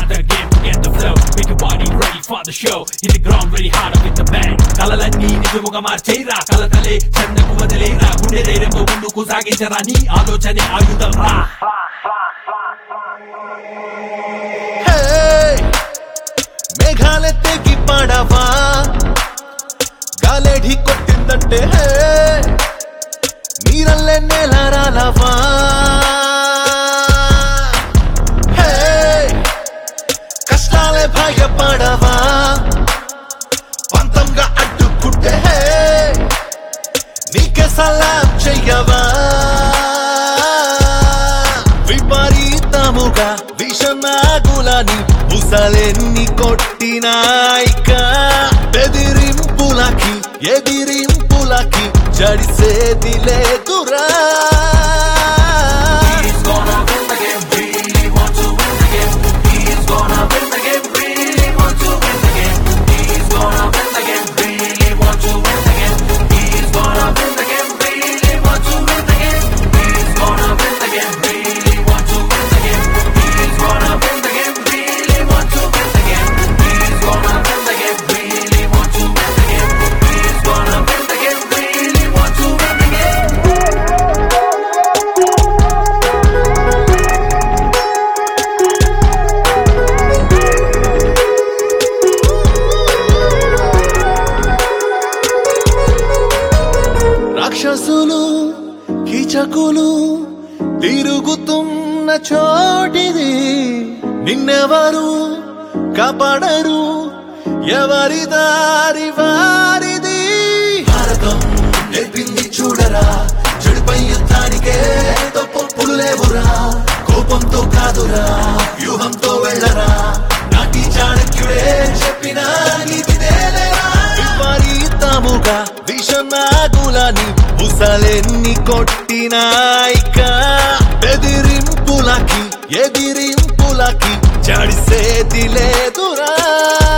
the game to get the flow make your body ready for the show in the ground very hard with the bang కలలన్నీ నిజముగా మార్చేరా కలతలే చందకు వదిలేరా గుండె ధైర్యంతో ముందుకు సాగించరా నీ ఆలోచనే ఆయుధం రా హే మేఘాలెత్తేకి పాడవా గాలేఢి కొట్టిందంటే హే నీరల్లే నేల రాలవా హే కష్టాలే భయపడవా పంతంగా అడ్డుకుంటే హే నీకే సలాం చెయ్యవా విపరీతముగా విషనాగులని బుసలెన్ని కొట్టినాయిక బెదిరింపులకి ఎదిరింపులకి జడిసేది లేదురా He's gonna win the game, really want to win the game. He's gonna win the game, really want to win the game. He's gonna win the game, really want to win the game. He's gonna win the game, really want to win the game. He's gonna win the game, really want to win the game. He's gonna win the game, really want to win the game. He's gonna win the game, really want to win the game. He's gonna win the game, really want to win the game. రాక్షసులు కీచకులు తిరుగుతున్న చోటిది నిన్నెవరు కాపాడరు ఎవరి దారి వారిది భారతం నేర్పింది చూడరా చెడుపై యుద్ధానికే తప్పులు లేవురా కోపంతో కాదురా వ్యూహంతో వెళ్ళరా నాటి చాణక్యుడే చెప్పిన నీతిదేలేరా విపరీతముగా విషనాగులని బుసలెన్ని కొట్టినాయిక బెదిరింపులకి ఎదిరింపులకి జడిసేది లేదురా